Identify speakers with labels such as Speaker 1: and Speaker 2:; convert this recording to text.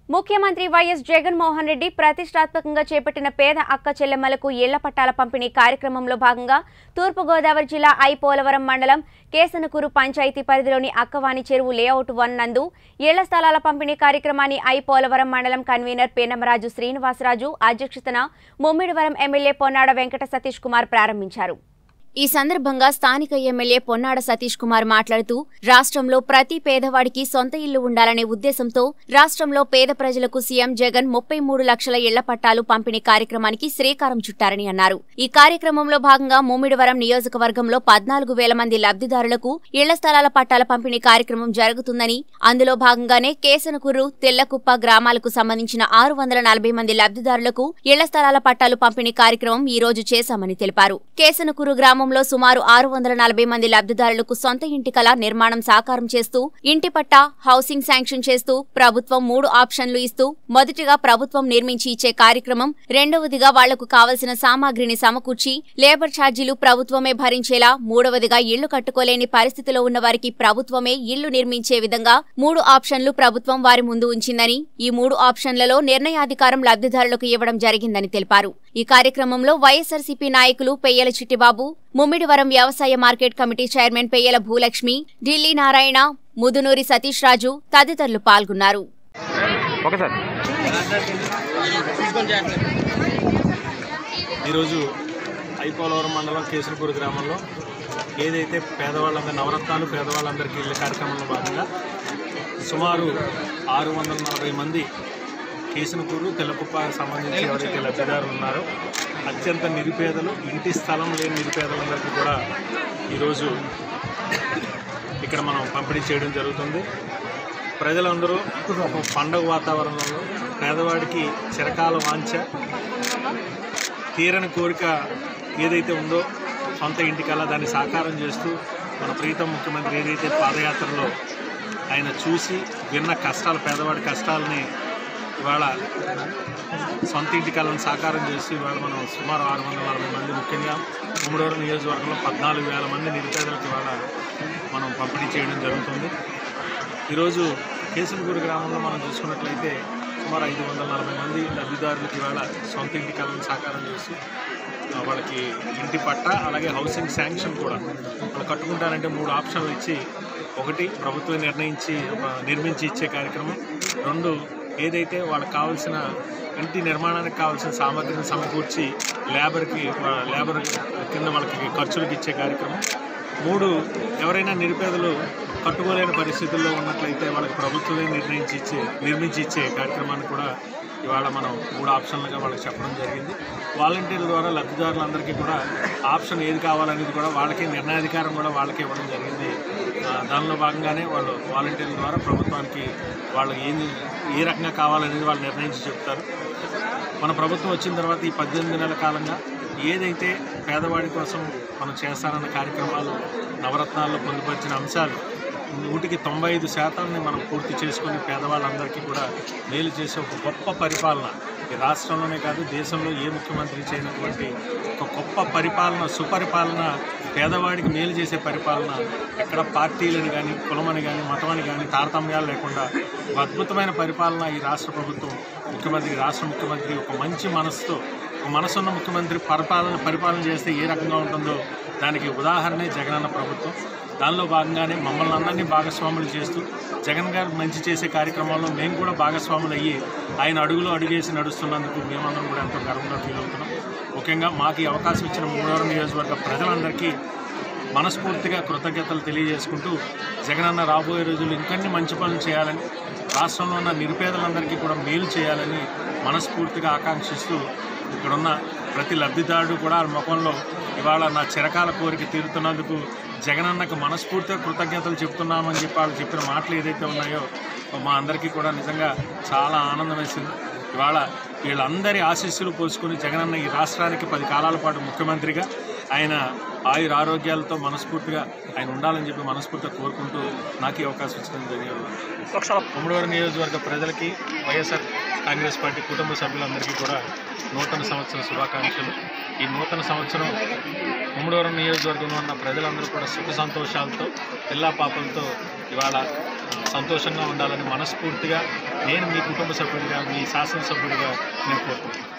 Speaker 1: ముఖ్యమంత్రి వైఎస్ జగన్మోహన్ రెడ్డి ప్రతిష్టాత్మకంగా చేపట్టిన పేద అక్క చెల్లెమ్మలకు ఇళ్ల పట్టాల పంపిణీ కార్యక్రమంలో భాగంగా తూర్పుగోదావరి జిల్లా ఐ పోలవరం మండలం కేసనకూరు పంచాయతీ పరిధిలోని అక్కవాణి చెరువు లేఅవుట్ వన్ నందు ఇళ్ల స్థలాల పంపిణీ కార్యక్రమాన్ని ఐ పోలవరం మండలం కన్వీనర్ పేనమరాజు శ్రీనివాసరాజు అధ్యక్షతన ముమ్మిడివరం ఎమ్మెల్యే పొన్నాడ వెంకట సతీష్ కుమార్ ప్రారంభించారు ఈ సందర్భంగా స్థానిక ఎమ్మెల్యే పొన్నాడ సతీష్ కుమార్ మాట్లాడుతూ రాష్ట్రంలో ప్రతి పేదవాడికి సొంత ఇల్లు ఉండాలనే ఉద్దేశంతో రాష్ట్రంలో పేద ప్రజలకు సీఎం జగన్ ముప్పై మూడు లక్షల ఇళ్ల పట్టాలు పంపిణీ కార్యక్రమానికి శ్రీకారం చుట్టారని అన్నారు ఈ కార్యక్రమంలో భాగంగా ముమ్మిడివరం నియోజకవర్గంలో పద్నాలుగు వేల మంది లబ్ధిదారులకు ఇళ్ల స్థలాల పట్టాల పంపిణీ కార్యక్రమం జరుగుతుందని అందులో భాగంగానే కేసనకూరు తెల్లకుప్ప గ్రామాలకు సంబంధించిన ఆరు వందల నలభై మంది లబ్ధిదారులకు ఇళ్ల స్థలాల పట్టాలు పంపిణీ కార్యక్రమం ఈ రోజు చేశామని తెలిపారు కేసనకూరు గ్రామంలో సుమారు ఆరు వందల నలభై మంది లబ్ధిదారులకు సొంత ఇంటి కల నిర్మాణం సాకారం చేస్తూ ఇంటి పట్టా హౌసింగ్ శాంక్షన్ చేస్తూ ప్రభుత్వం మూడు ఆప్షన్లు ఇస్తూ మొదటిగా ప్రభుత్వం నిర్మించి ఇచ్చే కార్యక్రమం రెండవదిగా వాళ్లకు కావలసిన సామాగ్రిని సమకూర్చి లేబర్ ఛార్జీలు ప్రభుత్వమే భరించేలా మూడవదిగా ఇళ్లు కట్టుకోలేని పరిస్థితిలో ఉన్న వారికి ప్రభుత్వమే ఇళ్లు నిర్మించే విధంగా మూడు ఆప్షన్లు ప్రభుత్వం వారి ముందు ఉంచిందని ఈ మూడు ఆప్షన్లలో నిర్ణయాధికారం లబ్ధిదారులకు ఇవ్వడం జరిగిందని తెలిపారు ఈ కార్యక్రమంలో వైఎస్ఆర్సీపీ నాయకులు పెయ్యల చిట్టిబాబు ముమ్మిడివరం వ్యవసాయ market committee chairman Peyyala Bhulakshmi Dilli Narayana Mudunuri Satish Raju తదితరులు పాల్గొన్నారు
Speaker 2: ఓకే సార్
Speaker 3: ఈరోజు ఐపోలవరం మండలం కేసరపూర్ గ్రామంలో ఏదైతే పేదవాళ్ళందరి నవరత్నాలు పేదవాళ్ళందరికీ ఇళ్ళ కార్యక్రమంలో భాగంగా సుమారు ఆరు వందల నలభై మంది కేసనకూరు తెల్లకుప్ప సంబంధించి ఎవరైతే లబ్ధిదారులు ఉన్నారో అత్యంత నిరుపేదలు ఇంటి స్థలం లేని నిరుపేదలందరికీ కూడా ఈరోజు ఇక్కడ మనం పంపిణీ చేయడం జరుగుతుంది ప్రజలందరూ ఒక పండగ వాతావరణంలో పేదవాడికి చిరకాల వాంఛ తీరని కోరిక ఏదైతే ఉందో సొంత ఇంటికల్లా దాన్ని సాకారం చేస్తూ మన ప్రీతం ముఖ్యమంత్రి ఏదైతే పాదయాత్రలో ఆయన చూసి విన్న కష్టాలు పేదవాడి కష్టాలని ఇవాళ సొంత ఇంటికల్లని సాకారం చేసి ఇవాళ మనం సుమారు ఆరు వందల నలభై మంది ముఖ్యంగా ఉమ్మడూరు నియోజకవర్గంలో పద్నాలుగు వేల మంది నిరుపేదలకు ఇవాళ మనం పంపిణీ చేయడం జరుగుతుంది ఈరోజు కేసులగూరు గ్రామంలో మనం చూసుకున్నట్లయితే సుమారు ఐదు వందల నలభై మంది లబ్ధిదారులకు ఇవాళ సొంత ఇంటి కళను సాకారం చేసి ఆ, వాళ్ళకి ఇంటి పట్ట అలాగే హౌసింగ్ శాంక్షన్ కూడా వాళ్ళు కట్టుకుంటారంటే మూడు ఆప్షన్లు ఇచ్చి ఒకటి ప్రభుత్వం నిర్ణయించి ఆ, నిర్మించి ఇచ్చే కార్యక్రమం రెండు ఏదైతే వాళ్ళకి కావాల్సిన ఇంటి నిర్మాణానికి కావాల్సిన సామగ్రిని సమకూర్చి లేబర్కి వా- లేబర్ కింద వాళ్ళకి ఖర్చులకు ఇచ్చే కార్యక్రమం మూడు ఎవరైనా నిరుపేదలు కట్టుకోలేని పరిస్థితుల్లో ఉన్నట్లయితే వాళ్ళకి ప్రభుత్వమే నిర్ణయించి ఇచ్చే నిర్మించి ఇచ్చే కార్యక్రమాన్ని కూడా ఇవాళ మనం మూడు ఆప్షన్లుగా వాళ్ళకి చెప్పడం జరిగింది వాలంటీర్ల ద్వారా లబ్ధిదారులందరికీ కూడా ఆప్షన్ ఏది కావాలనేది కూడా వాళ్ళకి నిర్ణయాధికారం కూడా వాళ్ళకే ఇవ్వడం జరిగింది ఆ, దానిలో భాగంగానే వాళ్ళు వాలంటీర్ల ద్వారా ప్రభుత్వానికి వాళ్ళు ఏంది ఏ రకంగా కావాలనేది వాళ్ళు నిర్ణయించి చెప్తారు మన ప్రభుత్వం వచ్చిన తర్వాత ఈ పద్దెనిమిది నెలల కాలంగా ఏదైతే పేదవాడి కోసం మనం చేస్తానన్న కార్యక్రమాలు నవరత్నాల్లో పొందుపరిచిన అంశాలు నూటికి తొంభై ఐదు శాతాన్ని మనం పూర్తి చేసుకుని పేదవాళ్ళందరికీ కూడా మేలు చేసే ఒక గొప్ప పరిపాలన ఈ రాష్ట్రంలోనే కాదు దేశంలో ఏ ముఖ్యమంత్రి చేయనటువంటి ఒక గొప్ప పరిపాలన సుపరిపాలన పేదవాడికి మేలు చేసే పరిపాలన ఎక్కడ పార్టీలని కానీ కులమని కానీ మతమని కానీ తారతమ్యాలు లేకుండా ఒక అద్భుతమైన పరిపాలన ఈ రాష్ట్ర ప్రభుత్వం ముఖ్యమంత్రి రాష్ట్ర ముఖ్యమంత్రి ఒక మంచి మనసుతో ఒక మనసున్న ముఖ్యమంత్రి పరిపాలన పరిపాలన చేస్తే ఏ రకంగా ఉంటుందో దానికి ఉదాహరణే జగనన్న ప్రభుత్వం దానిలో భాగంగానే మమ్మల్ని అందరినీ భాగస్వాములు చేస్తూ జగన్ గారు మంచి చేసే కార్యక్రమాల్లో మేము కూడా భాగస్వాములు అయ్యి ఆయన అడుగులో అడుగేసి నడుస్తున్నందుకు మేమందరం కూడా ఎంతో గర్వంగా ఫీల్ అవుతున్నాం ముఖ్యంగా మాకు ఈ అవకాశం ఇచ్చిన మూడవరం నియోజకవర్గ ప్రజలందరికీ మనస్ఫూర్తిగా కృతజ్ఞతలు తెలియజేసుకుంటూ జగనన్న రాబోయే రోజులు ఇంకన్ని మంచి పనులు చేయాలని రాష్ట్రంలో ఉన్న నిరుపేదలందరికీ కూడా మేలు చేయాలని మనస్ఫూర్తిగా ఆకాంక్షిస్తూ ఇక్కడున్న ప్రతి లబ్ధిదారుడు కూడా ఆ ముఖంలో ఇవాళ నా చిరకాల కోరిక తీరుతున్నందుకు జగనన్నకు మనస్ఫూర్తిగా కృతజ్ఞతలు చెప్తున్నామని చెప్పి వాళ్ళు చెప్పిన మాటలు ఏదైతే ఉన్నాయో మా అందరికీ కూడా నిజంగా చాలా ఆనందం వేసింది ఇవాళ వీళ్ళందరి ఆశీస్సులు పోసుకుని జగనన్న ఈ రాష్ట్రానికి పది కాలాల పాటు ముఖ్యమంత్రిగా ఆయన ఆయుర ఆరోగ్యాలతో మనస్ఫూర్తిగా ఆయన ఉండాలని చెప్పి మనస్ఫూర్తిగా కోరుకుంటూ నాకు ఈ అవకాశం ఇచ్చినందుకు ధన్యవాదాలు ఉమ్మడివారి నియోజకవర్గ ప్రజలకి వైఎస్ఆర్ కాంగ్రెస్ పార్టీ కుటుంబ సభ్యులందరికీ కూడా నూతన సంవత్సర శుభాకాంక్షలు ఈ నూతన సంవత్సరం ఉమ్మడివరం నియోజకవర్గంలో ఉన్న ప్రజలందరూ కూడా సుఖ సంతోషాలతో పిల్లా పాపలతో ఇవాళ సంతోషంగా ఉండాలని మనస్ఫూర్తిగా నేను మీ కుటుంబ సభ్యుడిగా మీ శాసనసభ్యుడిగా నేను కోరుకుంటున్నాను